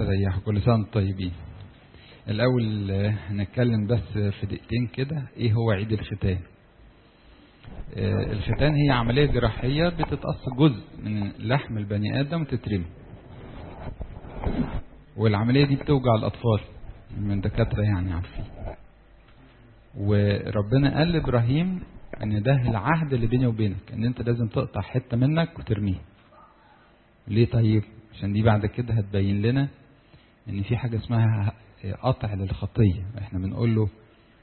ريحوا كل سنة وانتم طيبين الأول آه، هنتكلم بس في دقيقتين كده إيه هو عيد الختان آه، الختان هي عملية جراحية بتتقص جزء من لحم البني آدم وتترمي والعملية دي بتوجع الأطفال من دكاترة يعني عارفين وربنا قال لإبراهيم إن ده العهد اللي بيني وبينك إن أنت لازم تقطع حتة منك وترميها ليه طيب عشان دي بعد كده هتبين لنا ان في حاجة اسمها قطع للخطية احنا بنقول له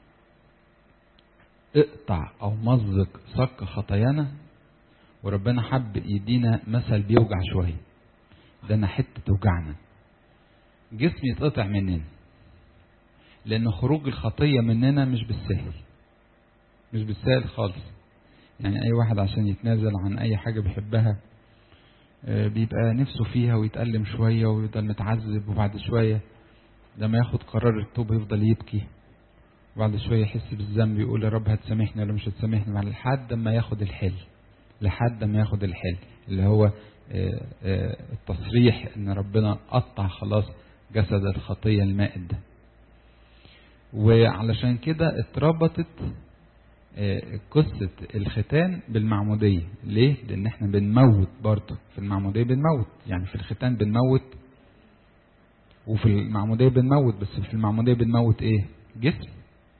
اقطع او مزق صك خطايانا وربنا حب يدينا مثل بيوجع شوية ده انا حتة توجعنا جسمي يتقطع مننا لان خروج الخطية مننا مش بالسهل مش بالسهل خالص يعني اي واحد عشان يتنازل عن اي حاجة بيحبها بيبقى نفسه فيها ويتألم شوية ويفضل متعذب وبعد شوية لما ياخد قرار التوبة يفضل يبكي وبعد شوية يحس بالذنب يقول يا رب هتسامحني ولا مش هتسامحني لحد ما ياخد الحل لحد ما ياخد الحل اللي هو التصريح ان ربنا قطع خلاص جسد الخطية المائد ده وعلشان كده اتربطت قصة الختان بالمعمودية ليه؟ لأن احنا بنموت برضه في المعمودية بنموت يعني في الختان بنموت وفي المعمودية بنموت بس في المعمودية بنموت ايه؟ جسم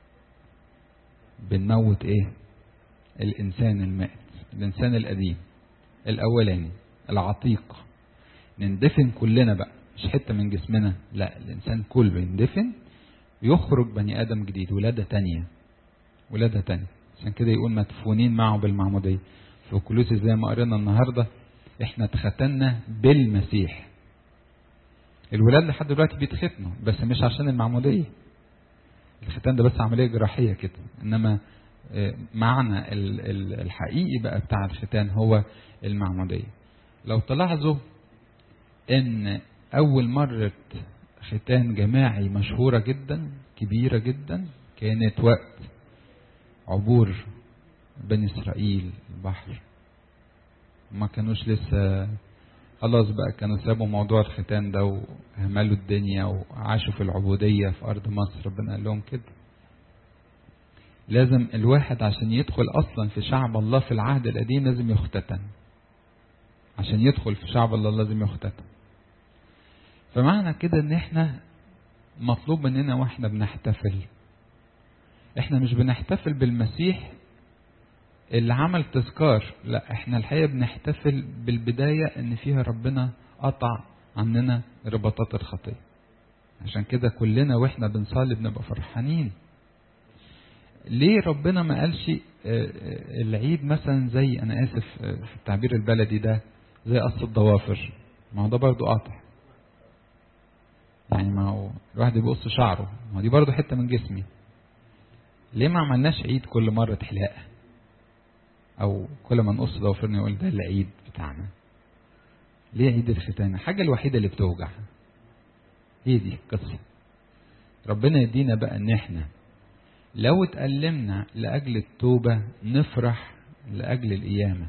بنموت ايه؟ الإنسان المائت الإنسان القديم الأولاني العتيق نندفن كلنا بقى مش حتة من جسمنا لا الإنسان كله يندفن يخرج بني آدم جديد ولادة تانية ولادة تانية عشان كده يقول مدفونين معه بالمعمودية في كلوسي زي ما قرينا النهاردة احنا اتختنا بالمسيح الولاد لحد دلوقتي بيتختنوا بس مش عشان المعمودية الختان ده بس عملية جراحية كده انما معنى الحقيقي بقى بتاع الختان هو المعمودية لو تلاحظوا ان اول مرة ختان جماعي مشهورة جدا كبيرة جدا كانت وقت عبور بني اسرائيل البحر ما كانوش لسه خلاص بقى كانوا سابوا موضوع الختان ده وهملوا الدنيا وعاشوا في العبودية في أرض مصر ربنا قال لهم كده لازم الواحد عشان يدخل أصلا في شعب الله في العهد القديم لازم يختتن عشان يدخل في شعب الله لازم يختتن فمعنى كده ان احنا مطلوب مننا واحنا بنحتفل احنا مش بنحتفل بالمسيح اللي عمل تذكار لا احنا الحقيقة بنحتفل بالبداية ان فيها ربنا قطع عننا رباطات الخطية عشان كده كلنا واحنا بنصلي بنبقى فرحانين ليه ربنا ما قالش العيد مثلا زي انا اسف في التعبير البلدي ده زي قص الضوافر ما هو ده برضه قاطع يعني ما هو الواحد بيقص شعره ما هو دي برضه حته من جسمي ليه ما عملناش عيد كل مرة حلاقة او كل ما نقص ضوافرنا يقول ده العيد بتاعنا ليه عيد الختان الحاجة الوحيدة اللي بتوجع هي دي القصة ربنا يدينا بقى ان احنا لو اتألمنا لأجل التوبة نفرح لأجل القيامة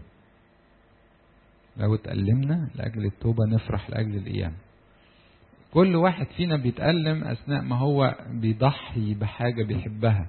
لو اتألمنا لأجل التوبة نفرح لأجل القيامة كل واحد فينا بيتألم أثناء ما هو بيضحي بحاجة بيحبها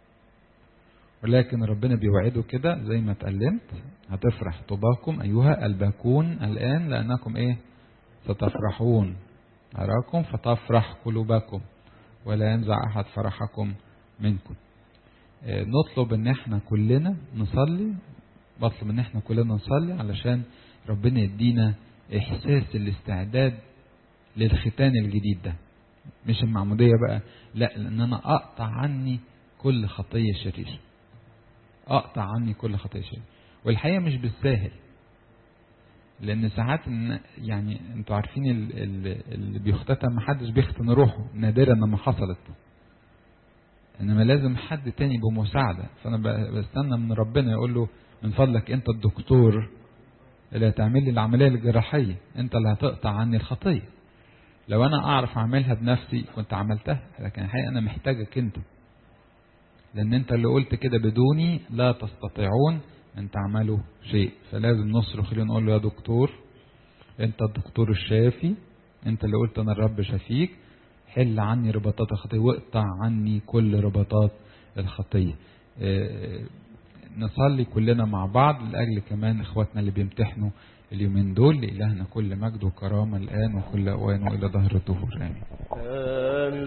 ولكن ربنا بيوعده كده زي ما اتألمت هتفرح طوباكم أيها الباكون الآن لأنكم إيه ستفرحون أراكم فتفرح قلوبكم ولا ينزع أحد فرحكم منكم اه نطلب ان احنا كلنا نصلي بطلب ان احنا كلنا نصلي علشان ربنا يدينا احساس الاستعداد للختان الجديد ده مش المعمودية بقى لا لان انا اقطع عني كل خطية شريرة اقطع عني كل خطية شريرة والحقيقة مش بالساهل لان ساعات يعني انتوا عارفين اللي بيختتن محدش بيختن روحه نادرا لما حصلت انما لازم حد تاني بمساعدة فانا بستنى من ربنا يقول له من فضلك انت الدكتور اللي هتعمل لي العملية الجراحية انت اللي هتقطع عني الخطية لو انا اعرف اعملها بنفسي كنت عملتها لكن الحقيقة انا محتاجك انت لان انت اللي قلت كده بدوني لا تستطيعون ان تعملوا شيء فلازم نصرخ ليه نقول له يا دكتور انت الدكتور الشافي انت اللي قلت انا الرب شفيك حل عني رباطات الخطيه واقطع عني كل رباطات الخطيه اه نصلي كلنا مع بعض لاجل كمان اخواتنا اللي بيمتحنوا اليومين دول لإلهنا كل مجد وكرامة الآن وكل أوان وإلى ظهر الدهور آمين